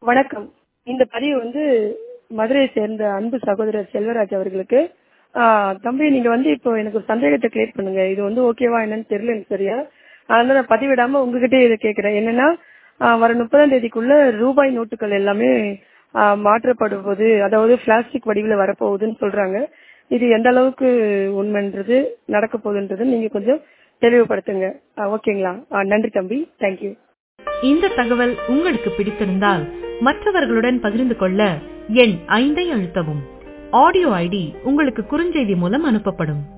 வணக்கம் இந்த பதிவு வந்து மதுரையை சேர்ந்த அன்பு சகோதரர் செல்வராஜ் அவர்களுக்கு ஆஹ் தம்பி நீங்க வந்து இப்போ எனக்கு ஒரு சந்தேகத்தை கிளியர் பண்ணுங்க இது வந்து ஓகேவா என்னன்னு தெரியல எனக்கு சரியா அதனால நான் பதிவிடாம உங்ககிட்ட இதை கேட்கிறேன் என்னன்னா ஆஹ் வர முப்பதாம் தேதிக்குள்ள ரூபாய் நோட்டுகள் எல்லாமே ஆஹ் மாற்றப்படுவது அதாவது பிளாஸ்டிக் வடிவில் வரப்போகுதுன்னு சொல்றாங்க இது எந்த அளவுக்கு உண்மைன்றது நடக்க போகுதுன்றது நீங்க கொஞ்சம் தெளிவுபடுத்துங்க ஆஹ் ஓகேங்களா ஆஹ் நன்றி தம்பி தேங்க்யூ இந்த தகவல் உங்களுக்கு பிடித்திருந்தால் மற்றவர்களுடன் பகிர்ந்து கொள்ள எண் ஐந்தை அழுத்தவும் ஆடியோ ஐடி உங்களுக்கு குறுஞ்செய்தி மூலம் அனுப்பப்படும்